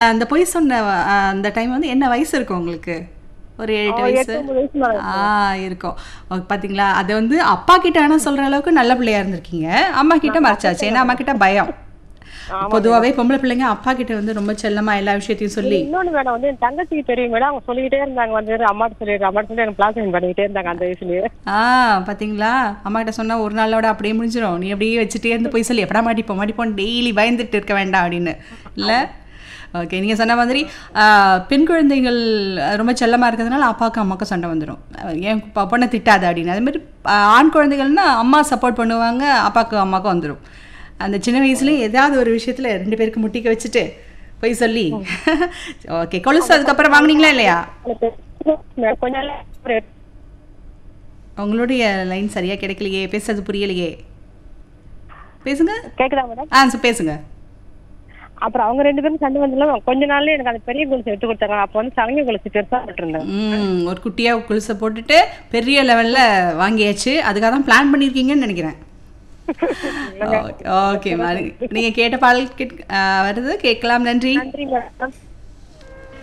அந்த பொய் சொன்ன அஹ், அந்த டைம் வந்து என்ன வயசு இருக்கும் உங்களுக்கு ஒரு எட்டு அவன் வயசு எட்டு ஒன்பது வயசு மேல ஆ இருக்கும் ஓ, பாத்தீங்களா அது வந்து அப்பா கிட்ட ஆனா சொல்ற அளவுக்கு நல்ல பிள்ளையா இருந்திருக்கீங்க அம்மா கிட்ட மறைச்சாச்சு ஏன்னா அம்மா கிட்ட பயம் பொதுவாவே பொம்பளை பிள்ளைங்க அப்பா கிட்ட வந்து ரொம்ப செல்லமா எல்லா விஷயத்தையும் சொல்லி இன்னொன்னு மேடம் வந்து என் தங்கச்சிக்கு தெரியும் மேடம் அவங்க சொல்லிக்கிட்டே இருந்தாங்க வந்து அம்மாட்ட சொல்லிடுற அம்மாட்ட சொல்லி எனக்கு பிளான் பண்ணிக்கிட்டே இருந்தாங்க அந்த வயசுலயே ஆ பாத்தீங்களா அம்மா கிட்ட சொன்னா ஒரு நாளோட அப்படியே முடிஞ்சிடும் நீ அப்படியே வச்சுட்டே இருந்து போய் சொல்லி எப்படா மாட்டிப்போம் மாட்டிப்போம் டெய்லி பயந்துட்டு இருக்க வேண்டாம் அப்படின்னு இல்ல ஓகே நீங்க சொன்ன மாதிரி ஆ, பெண் குழந்தைகள் ரொம்ப செல்லமா இருக்கிறதுனால அப்பாவுக்கும் அம்மாவுக்கும் சண்டை வந்துடும் ஏன் பொ- பொண்ணை திட்டாத அப்படின்னு அதே மாதிரி ஆ, ஆண் குழந்தைகள்னா அம்மா சப்போர்ட் பண்ணுவாங்க அப்பாவுக்கும் அம்மாவுக்கும் வந்துடும் அந்த சின்ன வயசுலயே ஏதாவது ஒரு விஷயத்துல ரெண்டு பேருக்கு முட்டிக்க வச்சுட்டு போய் சொல்லி ஓகே கொலுசு அதுக்கப்புறம் வாங்குனீங்களா இல்லையா எனக்கு கொஞ்ச நாள் ஒரு உங்களுடைய லைன் சரியா கிடைக்கலையே பேசுறது புரியலையே பேசுங்க கேக்குதா மேடம் ஆ சரி, பேசுங்க அப்புறம் அவங்க ரெண்டு பேரும் சண்டை வந்தாலும் கொஞ்ச நாள்ல எனக்கு அந்த பெரிய கொலுசு எடுத்து கொடுத்தாங்க அப்ப வந்து சலங்கை கொலுசு பெருசா போட்டிருந்தேன் ம் ஒரு குட்டியா குளிசை போட்டுட்டு பெரிய லெவல்ல வாங்கியாச்சு அதுக்காக தான் பிளான் பண்ணியிருக்கீங்கன்னு நினைக்கிறேன் ஓகே ஓகே நீங்க கேட்ட பாடல் கேட் ஆ, வருது கேட்கலாம் நன்றி நன்றி மேடம்